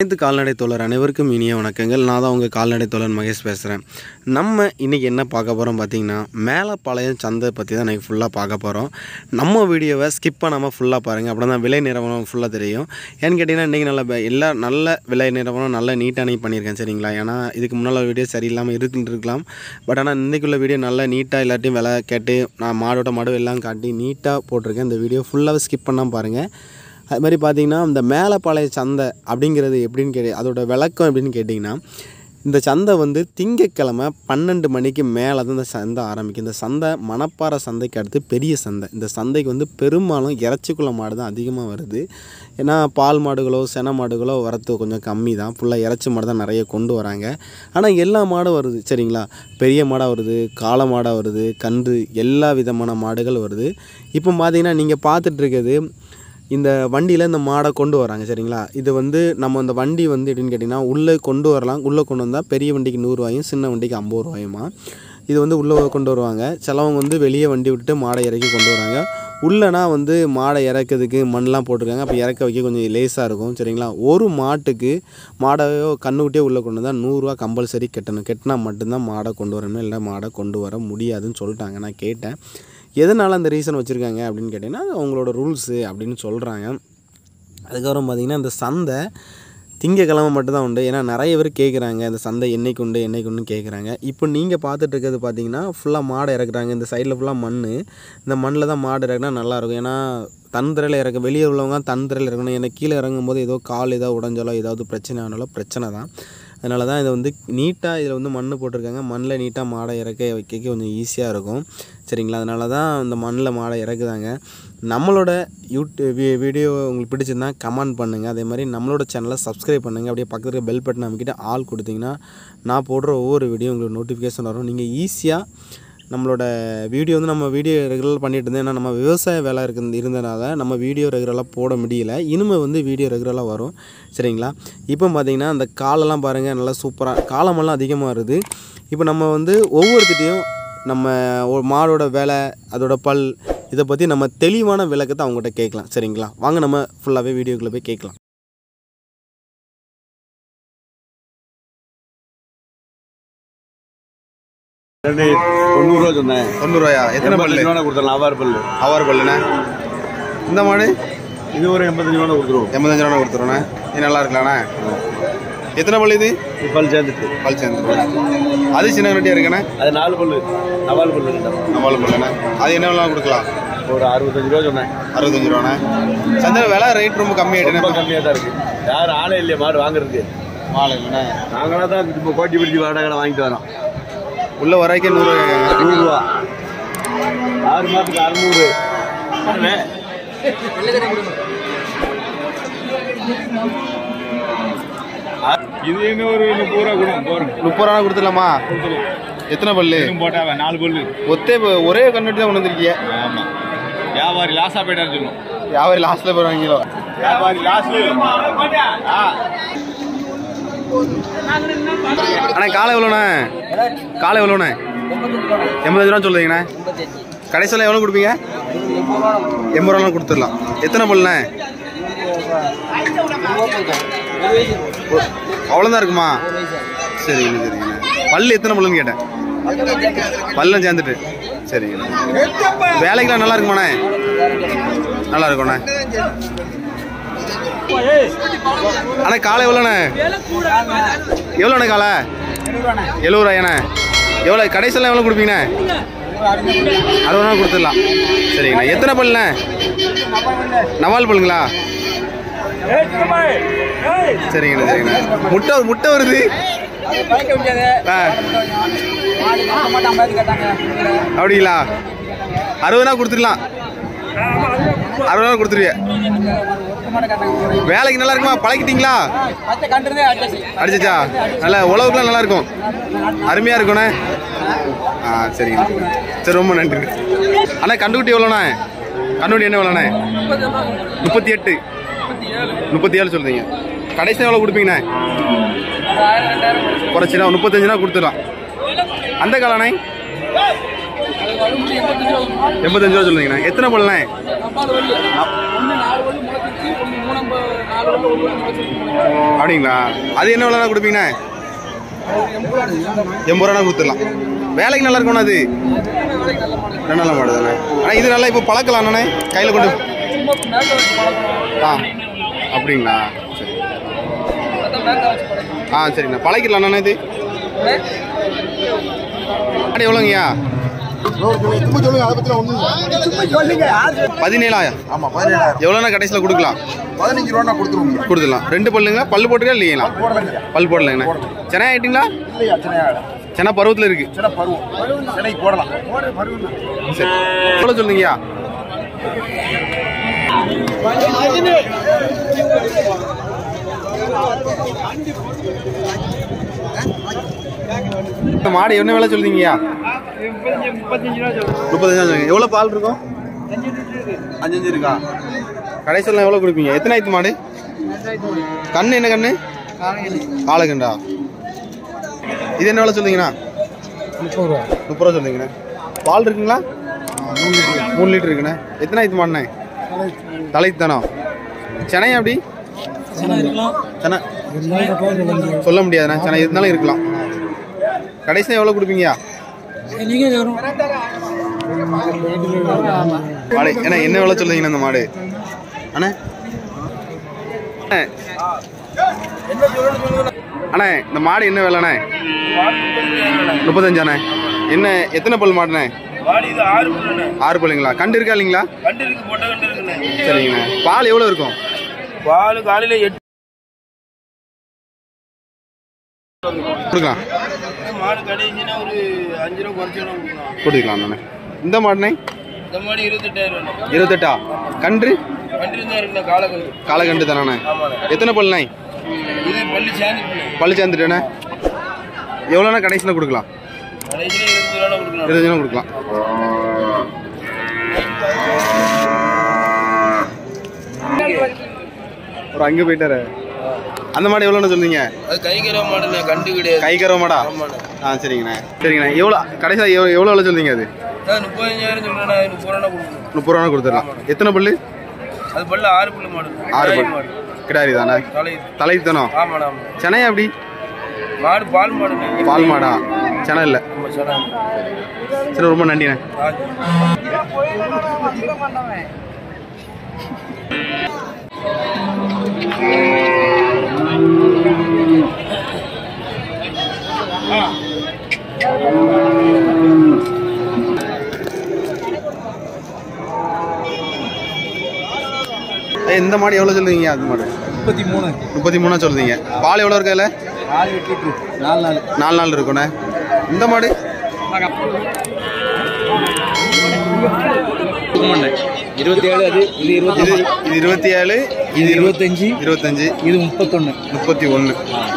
அனைத்து கால்நடை தோழர் அனைவருக்கும் இனிய வணக்கங்கள் நான் தான் உங்கள் கால்நடை தோழர் மகேஷ் பேசுகிறேன் நம்ம இன்றைக்கி என்ன பார்க்க போகிறோம் பார்த்தீங்கன்னா மேலப்பாளையம் சந்தை பற்றி தான் இன்றைக்கி ஃபுல்லாக பார்க்க போகிறோம் நம்ம வீடியோவை ஸ்கிப் பண்ணாமல் ஃபுல்லாக பாருங்கள் அப்படி தான் விலை நிறுவனம் ஃபுல்லாக தெரியும் ஏன்னு கேட்டிங்கன்னா இன்றைக்கி நல்ல ப- எல்லா நல்ல விலை நிறுவனம் நல்ல நீட்டாக நீ பண்ணியிருக்கேன் சரிங்களா ஏன்னா இதுக்கு முன்னால் வீடியோ சரியில்லாமல் இருக்கு இருக்கலாம் பட் ஆனால் இன்றைக்குள்ள வீடியோ நல்லா நீட்டாக எல்லாத்தையும் விலை கேட்டு நான் மாடோட மாடு எல்லாம் காட்டி நீட்டாக போட்டிருக்கேன் இந்த வீடியோ ஃபுல்லாக ஸ்கிப் பண்ணாமல் பாருங்கள் அது மாதிரி பார்த்தீங்கன்னா இந்த மேலப்பாளைய சந்தை அப்படிங்கிறது எப்படின்னு கேட்டு அதோட விளக்கம் எப்படின்னு கேட்டிங்கன்னா இந்த சந்தை வந்து திங்கக்கிழமை பன்னெண்டு மணிக்கு மேலே தான் இந்த சந்தை ஆரம்பிக்கும் இந்த சந்தை மணப்பாறை சந்தைக்கு அடுத்து பெரிய சந்தை இந்த சந்தைக்கு வந்து பெரும்பாலும் இறைச்சிக்குள்ள மாடு தான் அதிகமாக வருது ஏன்னா பால் மாடுகளோ சென மாடுகளோ வரத்து கொஞ்சம் கம்மி தான் ஃபுல்லாக இறைச்சி மாடு தான் நிறைய கொண்டு வராங்க ஆனால் எல்லா மாடும் வருது சரிங்களா பெரிய மாடாக வருது காளை மாடாக வருது கன்று எல்லா விதமான மாடுகள் வருது இப்போ பார்த்தீங்கன்னா நீங்கள் பார்த்துட்டு இருக்கிறது இந்த வண்டியில் இந்த மாடை கொண்டு வராங்க சரிங்களா இது வந்து நம்ம இந்த வண்டி வந்து எப்படின்னு கேட்டிங்கன்னா உள்ளே கொண்டு வரலாம் உள்ளே கொண்டு வந்தால் பெரிய வண்டிக்கு நூறுரூவாயும் சின்ன வண்டிக்கு ஐம்பது ரூபாயுமா இது வந்து உள்ளே கொண்டு வருவாங்க சிலவங்க வந்து வெளியே வண்டி விட்டுட்டு மாடை இறக்கி கொண்டு வராங்க உள்ளனா வந்து மாடை இறக்கிறதுக்கு மண்ணெலாம் போட்டிருக்காங்க அப்போ இறக்க வைக்க கொஞ்சம் லேசாக இருக்கும் சரிங்களா ஒரு மாட்டுக்கு மாடையோ கண்ணுக்குட்டியோ உள்ளே கொண்டு வந்தால் நூறுரூவா கம்பல்சரி கட்டணும் கட்டினா மட்டும்தான் மாடை கொண்டு வரணும் இல்லை மாடை கொண்டு வர முடியாதுன்னு சொல்லிட்டாங்க நான் கேட்டேன் எதனால் அந்த ரீசன் வச்சுருக்காங்க அப்படின்னு கேட்டிங்கன்னா அது அவங்களோட ரூல்ஸு அப்படின்னு சொல்கிறாங்க அதுக்கப்புறம் பார்த்திங்கன்னா இந்த சந்தை திங்கக்கிழமை மட்டும்தான் உண்டு ஏன்னா நிறைய பேர் கேட்குறாங்க இந்த சந்தை என்னைக்கு உண்டு என்னைக்கு உண்டு கேட்குறாங்க இப்போ நீங்கள் பார்த்துட்டு இருக்கிறது பார்த்தீங்கன்னா ஃபுல்லாக மாடை இறக்குறாங்க இந்த சைடில் ஃபுல்லாக மண் இந்த மண்ணில் தான் மாடு இறக்குனா நல்லாயிருக்கும் ஏன்னா தந்திரையில் இறக்க வெளியே உள்ளவங்க தந்திரையில் இறக்கணும் ஏன்னா கீழே இறங்கும் போது ஏதோ கால் ஏதோ உடஞ்சாலோ ஏதாவது பிரச்சனை ஆனாலோ பிரச்சனை தான் அதனால தான் இதை வந்து நீட்டாக இதில் வந்து மண் போட்டிருக்காங்க மண்ணில் நீட்டாக மாடை இறக்க வைக்க கொஞ்சம் ஈஸியாக இருக்கும் சரிங்களா அதனால தான் இந்த மண்ணில் மாடை இறக்குதாங்க நம்மளோட யூடியூப் வீடியோ உங்களுக்கு பிடிச்சிருந்தா கமெண்ட் பண்ணுங்கள் அதே மாதிரி நம்மளோட சேனலை சப்ஸ்கிரைப் பண்ணுங்கள் அப்படியே பக்கத்தில் பெல் பட்டன் அமைக்கிட்டு ஆள் கொடுத்தீங்கன்னா நான் போடுற ஒவ்வொரு வீடியோ உங்களுக்கு நோட்டிஃபிகேஷன் வரும் நீங்கள் ஈஸியாக நம்மளோட வீடியோ வந்து நம்ம வீடியோ ரெகுலர் பண்ணிட்டு இருந்தோம் ஏன்னா நம்ம விவசாய வேலை இருக்கு இருந்தனால நம்ம வீடியோ ரெகுலராக போட முடியல இனிமேல் வந்து வீடியோ ரெகுலராக வரும் சரிங்களா இப்போ பார்த்தீங்கன்னா அந்த காலெல்லாம் பாருங்கள் நல்லா சூப்பராக காலமெல்லாம் அதிகமாக வருது இப்போ நம்ம வந்து ஒவ்வொருத்திட்டையும் நம்ம ஒரு மாடோட வேலை அதோட பல் இதை பற்றி நம்ம தெளிவான விளக்கத்தை அவங்ககிட்ட கேட்கலாம் சரிங்களா வாங்க நம்ம ஃபுல்லாகவே வீடியோக்குள்ளே போய் கேட்கலாம் ரெண்டு தொண்ணூறுரூவா சொன்னேன் தொண்ணூறுவாயா எண்பத்தஞ்சு ரூபா கொடுத்துடலாம் அவ்வாறு பல்லு அவர் பல்லுண்ணே இந்த மாடு இது ஒரு எண்பத்தஞ்சு ரூபா கொடுத்துருவோம் எண்பத்தஞ்சு ரூபா கொடுத்துருவோண்ணே இது நல்லா இருக்கலாண்ணே எத்தனை பல் இது இது பல் சேர்ந்துட்டு பல் சேர்ந்து அது சின்ன கட்டியாக இருக்கண்ணே அது நாலு பல்லு நவால் பல்லு ரெண்டு. நம்மளும் பல்லுண்ணே அது என்ன வேணாலும் கொடுக்கலாம் ஒரு அறுபத்தஞ்சு ரூபா சொன்னேன் அறுபத்தஞ்சு ரூபாண்ணே சந்தையில் விலை ரேட் ரொம்ப ரொம்ப கம்மியாயிட்டுண்ணே கம்மியாக தான் இருக்கு யாரும் ஆளே இல்லையா மாடு வாங்குறதுக்கு மாலை இல்லைண்ணே நாங்களாம் தான் இப்போ கோட்டி பிடிச்சி வாடகை வாங்கிட்டு வரோம் உள்ள வரைக்கும் நூறு நூறுரூவா ஆறு மாதத்துக்கு அறுநூறு இது என்ன ஒரு முப்பது ரூபா கொடுக்கும் போறோம் முப்பது ரூபா கொடுத்துடலாமா எத்தனை பல்லு போட்டா நாலு பல்லு ஒத்தே ப- ஒரே கண்ணுட்டி தான் கொண்டு வந்திருக்கீங்க ஆமா வியாபாரி லாஸா போயிட்டான்னு சொல்லும் யாவரி லாஸ்ட்டில் போயிருவாங்களோ வியாபாரி லாஸ் அண்ணா காலை எவ்வளோண்ணே காலை எவ்வளோண்ணே எண்பத்தஞ்சு ரூபா சொல்லுவீங்கண்ணே கடைசியில் எவ்வளோ கொடுப்பீங்க எண்பது ரூபா கொடுத்துடலாம் எத்தனை பல்லுண்ணே அவ்வளோதான் இருக்குமா சரிங்க சரிங்கண்ணே பல்லு எத்தனை பல்லுன்னு கேட்டேன் பல்லும் சேர்ந்துட்டு சரிங்கண்ணே வேலைக்கெல்லாம் நல்லா இருக்குமாண்ணே நல்லா இருக்கும்ண்ணே அண்ணா காலை எவ்வளோண்ணே எவ்வளோண்ணே காலை எழுபது ரூபாயாண்ணே எவ்வளோ கடைசியில் எவ்வளோ கொடுப்பீங்கண்ணே அறுபது ரூபா கொடுத்துடலாம் சரிங்கண்ணா எத்தனை பல்லுண்ணே நவால் பல்லுங்களா சரிங்கண்ணா சரிங்கண்ணா முட்டை முட்டை வருது ஆ அப்படிங்களா அறுபது ரூபா கொடுத்துடலாம் அறுபது ரூபா கொடுத்துருவிய வேலைக்கு நல்லா இருக்குமா பழகிட்டீங்களா அடிச்சா நல்லா உழவுக்குலாம் நல்லா இருக்கும் அருமையாக இருக்கும்ண்ணே ஆ சரிங்க சரி ரொம்ப நன்றி அண்ணா கண்டுக்குட்டி எவ்வளோண்ணே கண்டுக்குட்டி என்ன எவ்வளோண்ணே முப்பத்தி எட்டு முப்பத்தி ஏழு சொல்றீங்க கடைசி எவ்வளோ கொடுப்பீங்கண்ணே குறைச்சினா முப்பத்தஞ்சுனா கொடுத்துடலாம் அந்த காலண்ணே எண்பத்தஞ்சு ரூபா சொல்லுங்கண்ணா எத்தனை பல்லுண்ணே அப்படிங்களா அது என்ன விலைண்ணா கொடுப்பீங்கண்ணே எண்பது ரூபா கொடுத்துடலாம் வேலைக்கு நல்லா இருக்கும்ண்ணா அது ரெண்டு நல்ல மாடு தானே ஆனால் இது நல்லா இப்போ பழக்கலாம் அண்ணே கையில் கொண்டு ஆ அப்படிங்களா சரி ஆ சரிண்ணா பழக்கிடலாம் அண்ணா இது மாடு எவ்வளோங்கய்யா பதினேழாயிரம் ஆமா பதினேழாயிரம் எவ்வளோண்ணா கடைசியில் கொடுக்கலாம் பதினஞ்சு ரூபா கொடுத்துருவோம் கொடுத்துடலாம் ரெண்டு பல்லுங்க பல்லு போட்டுக்கா இல்லைங்களா பல் போடலைங்கண்ணா சென்னை ஆயிட்டீங்களா இல்லையா சின்ன சென்னை பருவத்தில் இருக்கு சின்ன பருவம் சின்னைக்கு போடலாம் சரி எவ்வளோ சொல்லுங்கய்யா இந்த மாடு என்ன விலை சொல்றீங்கய்யா முப்பத்தஞ்சு சொல்லுங்க எவ்வளோ பால் இருக்கும் அஞ்சு அஞ்சு இருக்கா கடைசியில் எவ்வளோ கொடுப்பீங்க எத்தனை ஆயிரத்து மாடு கண்ணு என்ன கண்ணு காலகண்டா இது என்ன விலை சொல்றீங்கண்ணா முப்பது ரூபா முப்பது ரூபா சொல்றீங்கண்ணே பால் இருக்குங்களா மூணு லிட்டர் இருக்குண்ணே எத்தனை ஆயிரத்து மாடுண்ணே தலைக்கு தானோ சென்னை அப்படி சென்னை சொல்ல முடியாதுண்ணா சென்னை இருந்தாலும் இருக்கலாம் கடைசியாக எவ்வளோ கொடுப்பீங்கயா மாடு ஏன்னா என்ன விலை சொல்லுவீங்கண்ணா இந்த மாடு அண்ணே அண்ணே. அண்ணே இந்த மாடு என்ன விலைண்ணே முப்பத்தஞ்சாண்ணே என்ன எத்தனை பல் மாடுண்ணே ஆறு பல்லுங்களா கண்டு இருக்கா இல்லைங்களா சரிங்கண்ணே பால் எவ்வளோ இருக்கும் பால் காலையில எட்டு கொடுக்கலாம் மாடு கடைசினா ஒரு அஞ்சு ரூபா குறைச்சி வேணா கொடுக்கலாம் கொடுத்துக்கலாம் தானே இந்த மாடுண்ணே இந்த மாடு இருபத்தெட்டாயிரம் ரூபா இருபத்தெட்டா கன்று கண்டிருந்தாரு காலக்கல் காலகண்டு தானே ஆமாண்ணே எத்தனை பல்லுண்ணே இது பள்ளி சேர்ந்து பல்லு சேர்ந்துட்டேண்ணே எவ்வளோண்ணா கடைசியில் கொடுக்கலாம் கடைசியில இருபது ரூபா கொடுக்கலாம் இருபது ரூபா கொடுக்கலாம் ஒரு அங்கே போயிட்டாரு அந்த மாடு எவ்வளோண்ணா சொன்னீங்க அது கைக்கிற மாடுண்ணே கண்டு கிடையாது கை கரவ மாடா ஆமாண்ணே ஆ சரிங்கண்ணே சரிங்கண்ணே எவ்வளோ கடைசியாக எவ்வளோ எவ்வளோ விலை சொல்றீங்க அது அது முப்பத்தஞ்சாயிரம் சொல்றேண்ணே முப்பது ரூபா கொடுக்கணும் முப்பது ரூபா கொடுத்துடலாம் எத்தனை பல்லு அது பல்லு ஆறு பல்லு மாடு ஆறு கிடாரி பல் மாடு கிடாரி தானே தலை தலை தானோ ஆமாண்ணா ஆமா சென்னையா அப்படி மாடு பால் மாடுண்ணே பால் மாடா சென்னை இல்லை ஆமா சொன்னா சரி ரொம்ப நன்றிண்ணே ஏய், இந்த மாடு எவ்வளோ சொல்லுவீங்க அந்த மாடு முப்பத்தி மூணு முப்பத்தி மூணா சொல்லுவீங்க பால் எவ்வளோ இருக்கு அதில் நாலு லிட்டரு நாலு நாலு நாலு நாள் இருக்குண்ணே இந்த மாடு இருபத்தி ஏழு அது இது இருபத்தி இது இது இருபத்தி ஏழு இது இருபத்தஞ்சு இருபத்தஞ்சு இது முப்பத்தொன்னு முப்பத்தி ஒன்று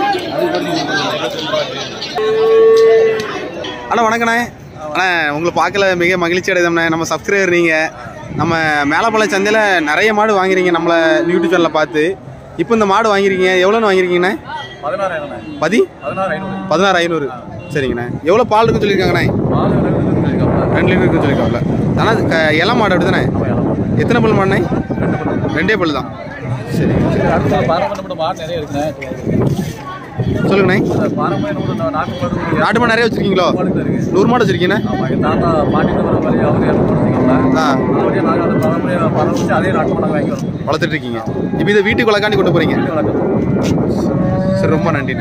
அண்ணா வணக்கண்ணே அண்ணா உங்களை பார்க்கல மிக மகிழ்ச்சி அடைதம்ண்ணே நம்ம சப்ஸ்கிரைபர் நீங்கள் நம்ம மேலப்பாளையம் சந்தையில் நிறைய மாடு வாங்குறீங்க நம்மளை யூடியூப் சேனலில் பார்த்து இப்போ இந்த மாடு வாங்கிருக்கீங்க எவ்வளோன்னு வாங்கிருக்கீங்கண்ணே பதினாறாயிரம் பதி பதினாறு ஐநூறு பதினாறு ஐநூறு சரிங்கண்ணே எவ்வளோ பால் இருக்குன்னு சொல்லியிருக்காங்கண்ணே ரெண்டு லிட்டர் இருக்குன்னு சொல்லியிருக்காங்கல்ல ஆனால் க இலை மாடு அப்படி தானே எத்தனை பல் மாடுண்ணே ரெண்டே பல் தான் சரி அடுத்த பாரம்பரிய மாடு நிறைய இருக்குண்ணே சொல்லுங்கண்ணே பாரம்பரிய நாட்டு மாடு நாட்டு மாடு நிறைய வச்சுருக்கீங்களோ இருக்கு நூறு மாடு வச்சுருக்கீங்கண்ணே ஆமாம் எங்கள் தாத்தா பாட்டிட்டு வர மாதிரி அவங்க வச்சுக்கோங்களேன் ஆ அப்படியே நாங்கள் அந்த பாரம்பரிய பரவச்சு அதே நாட்டு மாடை வாங்கி வரோம் வளர்த்துட்டு இருக்கீங்க இப்போ இதை வீட்டுக்கு வளர்க்காண்டி கொண்டு போறீங்க சரி ரொம்ப நன்றிண்ணே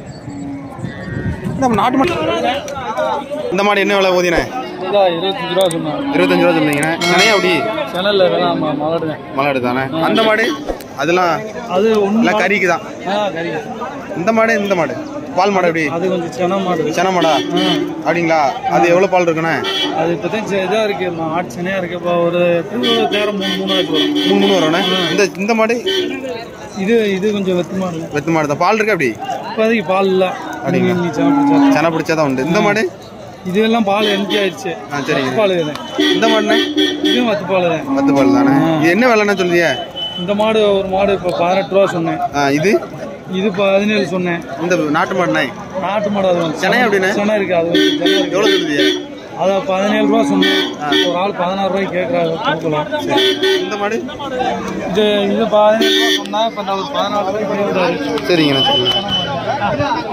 நம்ம நாட்டு மாடு இந்த மாடு என்ன விலை ஓதினே இருபத்தஞ்சு ரூபா சொன்னேன் இருபத்தஞ்சு ரூபா சொல்லுங்கண்ணே நிறைய அப்படி சேனலில் வேணா மலடுவேன் மலை தானே அந்த மாடு அதெல்லாம் அது ஒன்று எல்லாம் கறிக்கு தான் கறி இந்த மாடு இந்த மாடு பால் மாடு எப்படி அது கொஞ்சம் சென மாடு சென மாடா அப்படிங்களா அது எவ்வளோ பால் இருக்குண்ணே அது இப்போ தான் இதாக இருக்கு ஆட்டு செனையாக இருக்கு இப்போ ஒரு பூ தேரம் மூணு மூணாயிரம் வரும் மூணு மூணு வரும்ண்ணே இந்த இந்த மாடு இது இது கொஞ்சம் வெத்து மாடு வெத்து மாடு தான் பால் இருக்கு அப்படி இப்போதைக்கு பால் இல்லை அப்படிங்களா? நீ சென பிடிச்சா சென பிடிச்சாதான் உண்டு இந்த மாடு இது எல்லாம் பால் எம்டி ஆயிடுச்சு ஆ சரிங்க பால் தான் இந்த மாடுண்ணே இதுவும் வத்து பால் தான் பத்து பால் தானே இது என்ன விலைண்ணே சொல்லுதிய இந்த மாடு ஒரு மாடு இப்போ பதினெட்டு ரூபா சொன்னேன் ஆ இது இது பதினேழு சொன்னேன் இந்த நாட்டு மாடுண்ணே நாட்டு மாடு அது வந்து செனை எப்படிண்ணே? செனை இருக்கு அது வந்து செனை இருக்கு எவ்வளோ சொல்லுதிய அதை பதினேழு ரூபா சொன்னேன் ஒரு ஆள் பதினாறு ரூபாய்க்கு கேட்குறாங்க கொடுக்கலாம் இந்த மாடு இது இது பதினேழு ரூபா சொன்னா இப்போ இந்த ஒரு பதினாறு ரூபாய்க்கு பண்ணிவிட்டாரு சரிங்கண்ணா சரிங்க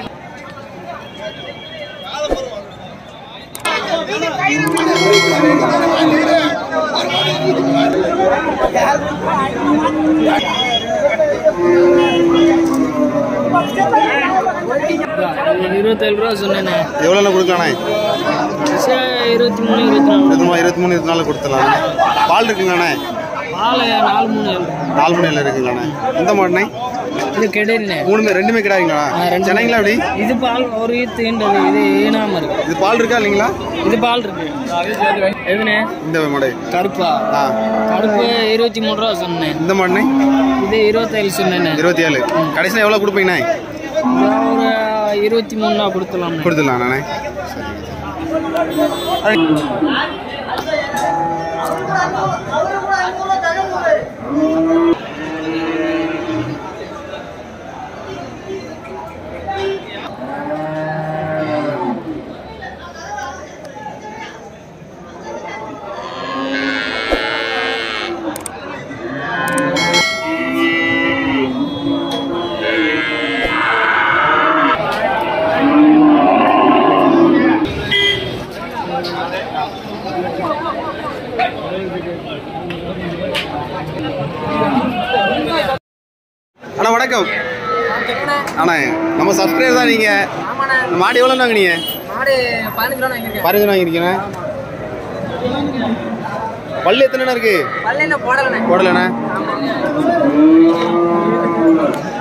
இருபத்தேழு ரூபா சொன்னேண்ணே எவ்வளோ கொடுக்கலாண்ணே சரி, இருபத்தி மூணு இருபத்தி நாலு இருபத்தி மூணு இருபத்தி மூணு இருபத்தி நாலு கொடுத்துடலாம் பால் இருக்குங்களாண்ணே பால் நாலு மூணு ஏழு நாலு மணியில் இருக்குங்களாண்ணே இந்த மாடுண்ணே இது கெடையில்ண்ணே மூணுமே ரெண்டுமே கிடாதுங்களா ஆ, ரெண்டு. சென்னைங்களா அப்படி இது பால் ஒரு ஈத்துன்றது இது ஈனாம இருக்கு இது பால் இருக்கா இல்லைங்களா இது பால் இருக்கு எதுண்ணே இந்த மாடு கருப்பா ஆ கருப்பு இருபத்தி மூணு ரூபா சொன்னேன் இந்த மாடுண்ணே இது இருபத்தேழு சொன்னேண்ணே இருபத்தி ஏழு கடைசியில் எவ்வளோ கொடுப்பீங்கண்ணே இது ஒரு இருபத்தி மூணுனா கொடுத்துலாம் கொடுத்துடலாம் நானே அண்ணா வணக்கம் அண்ணா நம்ம சப்ஸ்கிரைபர் தான் நீங்கள் இந்த மாடு எவ்வளோ வாங்கினீங்க மாடு பதினஞ்சு ரூபா வாங்கியிருக்கேன் பதினஞ்சு வாங்கியிருக்கீங்க பல்லு எத்தனை இருக்கு பல்ல என்ன போடலண்ணே போடலண்ணே